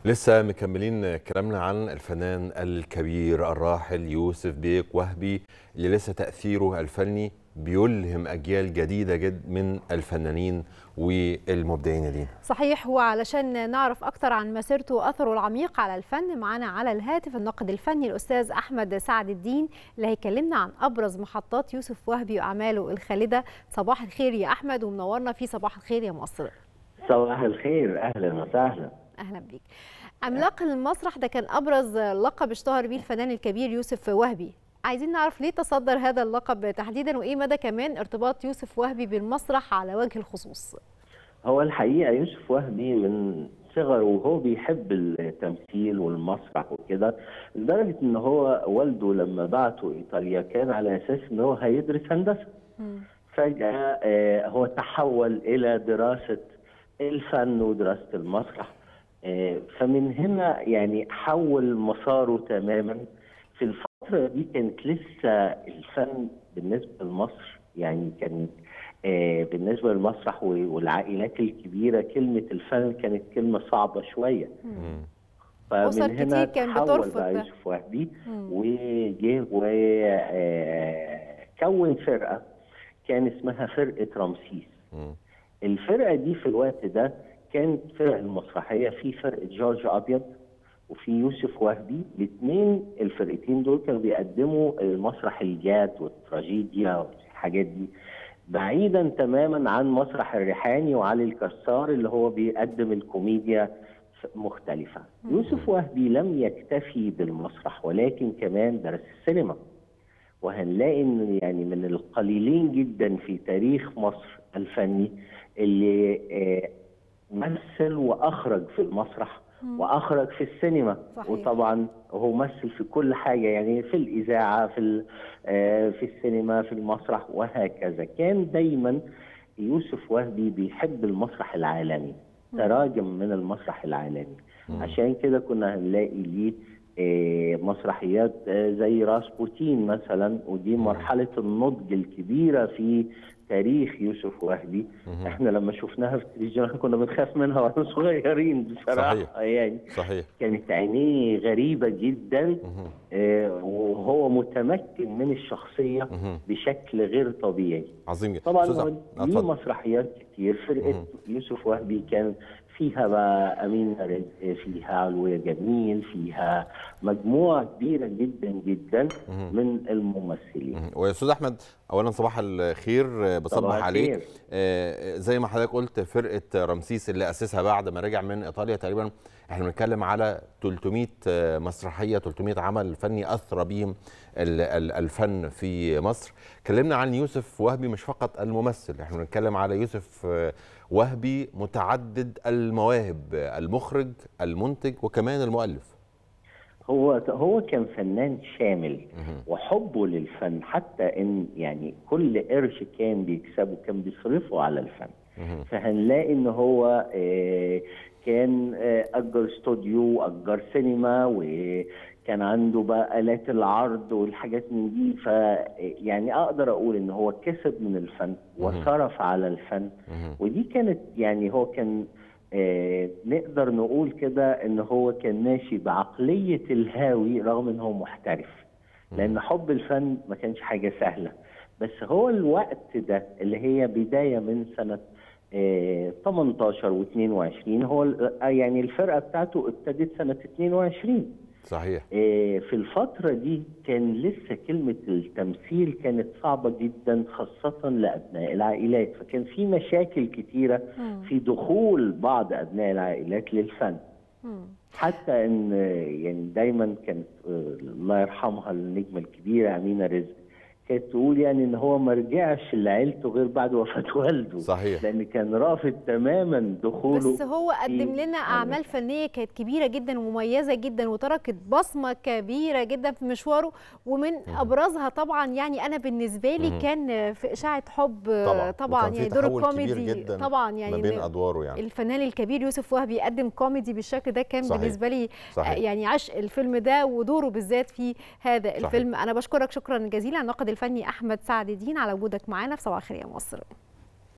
لسه مكملين كلامنا عن الفنان الكبير الراحل يوسف بيك وهبي اللي لسه تأثيره الفني بيلهم أجيال جديدة جد من الفنانين والمبدعين لينا صحيح وعلشان نعرف أكتر عن مسيرته وأثره العميق على الفن معانا على الهاتف الناقد الفني الأستاذ أحمد سعد الدين اللي هيكلمنا عن أبرز محطات يوسف وهبي وأعماله الخالدة صباح الخير يا أحمد ومنورنا في صباح الخير يا مصر صباح الخير اهلا وسهلا اهلا بيك عملاق المسرح ده كان ابرز لقب اشتهر بيه الفنان الكبير يوسف وهبي عايزين نعرف ليه تصدر هذا اللقب تحديدا وايه مدى كمان ارتباط يوسف وهبي بالمسرح على وجه الخصوص هو الحقيقه يوسف وهبي من صغره وهو بيحب التمثيل والمسرح وكده لدرجه ان هو والده لما بعته ايطاليا كان على اساس ان هو هيدرس هندسه فجاه آه، هو تحول الى دراسه الفن ودراسه المسرح آه، فمن هنا يعني حول مساره تماما في الفتره دي كانت لسه الفن بالنسبه لمصر يعني كان آه، بالنسبه للمسرح والعائلات الكبيره كلمه الفن كانت كلمه صعبه شويه أسر فمن هنا كتير كان تحول بترفض بقى ده. يوسف وهبي مم. وجه وكون فرقه كان اسمها فرقه رمسيس مم. الفرقه دي في الوقت ده كانت فرق المسرحيه في فرقه جورج ابيض وفي يوسف وهبي الاثنين الفرقتين دول كانوا بيقدموا المسرح الجاد والتراجيديا والحاجات دي بعيدا تماما عن مسرح الريحاني وعلي الكسار اللي هو بيقدم الكوميديا مختلفه يوسف وهبي لم يكتفي بالمسرح ولكن كمان درس السينما وهنلاقي ان يعني من القليلين جدا في تاريخ مصر الفني اللي آه، مثل واخرج في المسرح واخرج في السينما صحيح. وطبعا هو مثل في كل حاجه يعني في الاذاعه في ال- آه، في السينما في المسرح وهكذا كان دايما يوسف وهبي بيحب المسرح العالمي تراجم من المسرح العالمي عشان كده كنا هنلاقي ليه آه، مسرحيات آه، زي راسبوتين مثلا ودي مرحله النضج الكبيره في تاريخ يوسف وهبي احنا لما شفناها في التلفزيون احنا كنا بنخاف منها واحنا صغيرين بصراحه صحيح. يعني صحيح كانت عينيه غريبه جدا مهم. آه، وهو متمكن من الشخصيه مهم. بشكل غير طبيعي عظيم جدا طبعا أستاذ هو أحمد، ليه اتفضل. مسرحيات كتير فرقه يوسف وهبي كان فيها بقى امين رزق فيها علوية جميل فيها مجموعه كبيره جدا جدا من الممثلين مهم. ويا استاذ احمد اولا صباح الخير آه، بصبح صباح عليك الخير. آه، زي ما حضرتك قلت فرقه رمسيس اللي اسسها بعد ما رجع من ايطاليا تقريبا احنا بنتكلم على 300 آه، مسرحيه 300 عمل فني اثرى بيهم ال- ال- الفن في مصر كلمنا عن يوسف وهبي مش فقط الممثل احنا بنتكلم على يوسف آه، وهبي متعدد المواهب آه، المخرج المنتج وكمان المؤلف هو هو كان فنان شامل وحبه للفن حتى ان يعني كل قرش كان بيكسبه كان بيصرفه على الفن فهنلاقي ان هو آه، كان آه، اجر استوديو واجر سينما وكان عنده بقى الات العرض والحاجات من دي ف يعني اقدر اقول ان هو كسب من الفن وصرف على الفن ودي كانت يعني هو كان آه، نقدر نقول كده ان هو كان ماشي بعقليه الهاوي رغم ان هو محترف لان حب الفن ما كانش حاجه سهله بس هو الوقت ده اللي هي بدايه من سنه آه، 18 و22 هو ال- آه، يعني الفرقه بتاعته ابتدت سنه 22 صحيح آه، في الفترة دي كان لسه كلمة التمثيل كانت صعبة جدا خاصة لأبناء العائلات فكان في مشاكل كتيرة في دخول بعض أبناء العائلات للفن حتى ان آه، يعني دايما كانت آه، الله يرحمها النجمة الكبيرة أمينة رزق كانت تقول يعني ان هو ما رجعش لعيلته غير بعد وفاة والده صحيح. لان كان رافض تماما دخوله بس هو قدم في لنا اعمال فنيه كانت كبيره جدا ومميزه جدا وتركت بصمه كبيره جدا في مشواره ومن ابرزها طبعا يعني انا بالنسبه لي كان في اشاعه حب طبعا طبعا وكان في يعني دور تحول كبير الكوميدي جدا طبعا يعني ما بين إن ادواره يعني الفنان الكبير يوسف وهبي يقدم كوميدي بالشكل ده كان صحيح. بالنسبه لي صحيح. يعني عشق الفيلم ده ودوره بالذات في هذا الفيلم انا بشكرك شكرا جزيلا الناقد الفني احمد سعد الدين على وجودك معانا في صباح الخير يا مصر